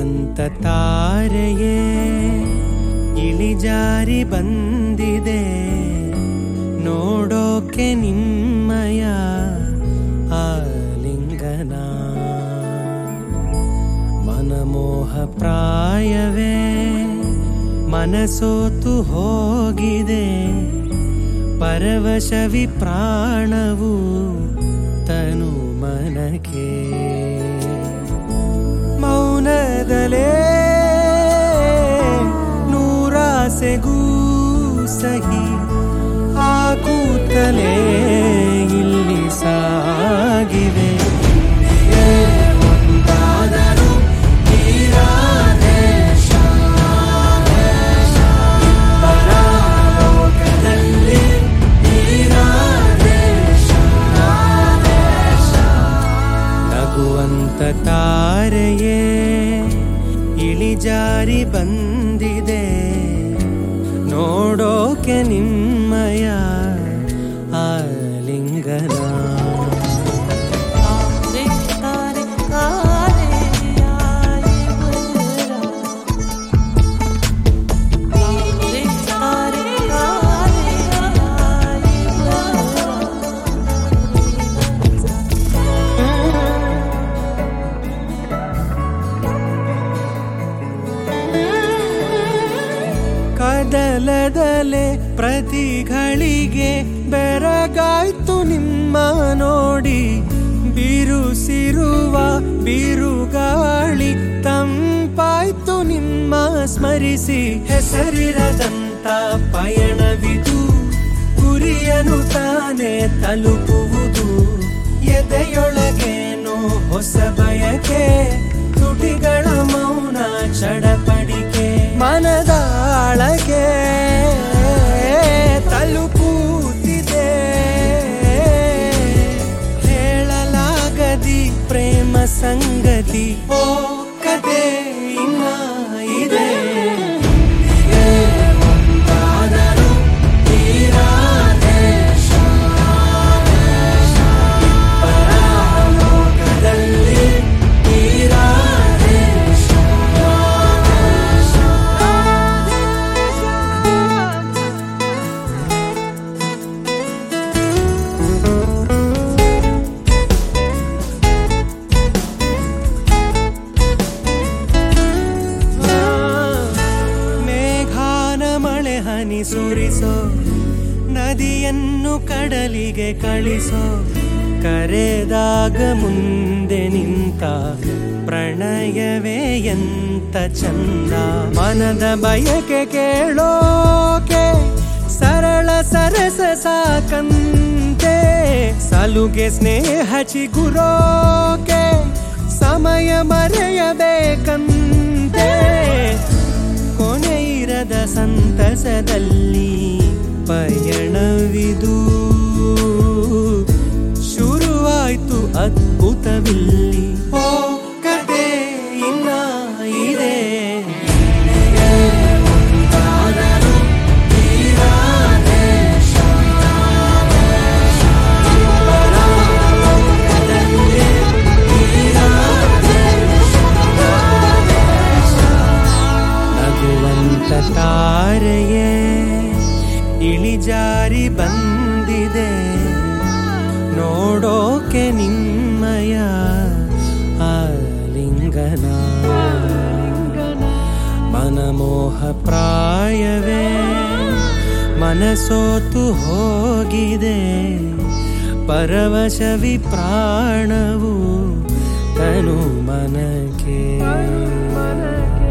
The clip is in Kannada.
ನಗುವಂತ ತಾರೆಯೇ ಇಳಿಜಾರಿ ಬಂದಿದೆ ನೋಡೋಕೆ ನಿಮ್ಮಯ ಆಲಿಂಗನ ಮನಮೋಹ ಪ್ರಾಯವೇ ಮನಸೋತು ಹೋಗಿದೆ ಪರವಶವಿ ಪ್ರಾಣವು ತನು ಮನಕೆ ಮೌನದಲೇ ನೂರಾಸೆಗೂ ಸಹಿ ಹಾಕುತ್ತಲೇ ಇಲ್ಲಿ ಸಾಗಿವೆ ಒಂದಾದರೂ ತೀರಾದೆ ಪರಲೋಕದಲ್ಲಿ ತೀರಾದೆ ನಗುವಂತ ತಾರೆಯೇ ಇಳಿಜಾರಿ ಬಂದಿದೆ ನೋಡೋಕೆ ನಿಮ್ಮಯ ಆಲಿಂಗನ कारे कारे कारे आए बलरा कारे कारे कारे आए बलरा ಕದಲದಲೆ ಪ್ರತಿಗಳಿಗೆ ಬೆರಗಾಯ್ತು ನಿಮ್ಮ ನೋಡಿ ಬಿರುಸಿರುವ ಬಿರುಗಾಳಿ ತಂಪಾಯ್ತು ನಿಮ್ಮ ಸ್ಮರಿಸಿ ಹೆಸರಿರದಂತ ಪಯಣವಿದು ಗುರಿಯನು ತಾನೇ ತಲುಪುವುದು ಎದೆಯೊಳಗೇನೋ ಹೊಸ ಬಯಕೆ ತುಟಿಗಳ ಮೌನ ಚಡಪಡಿಕೆ ಮನದಾಳಗೆ ತಲುಪುತ್ತಿದೆ ಹೇಳಲಾಗದಿ ಪ್ರೇಮ ಸಂಗತಿ ಓ ಕತೆ ಇನ್ನ ಇದೆ ಒಂದಾದರೂ ತೀರಾದೆ ಪರಲೋಕದಲ್ಲಿ ತೀರಾದೆ ಮೇಘಾನ ಮಳೆ ಹನಿ ಸುರಿಸೋ ನದಿಯನ್ನು ಕಡಲಿಗೆ ಕಳಿಸೋ ಕರೆದಾಗ ಮುಂದೆ ನಿಂತ ಪ್ರಣಯವೇ ಎಂತ ಚಂದ ಮನದ ಬಯಕೆ ಕೇಳೋಕೆ ಸರಳ ಸರಸ ಸಾಕಂತೆ ಸಲುಗೆ ಸ್ನೇಹ ಚಿಗುರೋಕೆ ಸಮಯ ಮರೆಯಬೇಕಂತೆ ಕೊನೆಯಿರದ ಸಂತಸದಲ್ಲಿ ಪಯಣವಿದು ಶುರುವಾಯ್ತು ಅದ್ಭುತವಿಲ್ಲಿ ಓ ಕತೆ ಇನ್ನ ಇದೆ ಒಂದಾದರೂ ತೀರಾದೆ ಪರಲೋಕದಲ್ಲಿ ತೀರಾದೆ ನಗುವಂತ ತಾರೆಯೇ ಇಳಿಜಾರಿ ಬಂದಿದೆ ನೋಡೋಕೆ ನಿಮ್ಮಯ ಆಲಿಂಗನ ಮನಮೋಹ ಪ್ರಾಯವೇ ಮನಸೋತು ಹೋಗಿದೆ ಪರವಶವಿ ಪ್ರಾಣವು ತನು ಮನಕೆ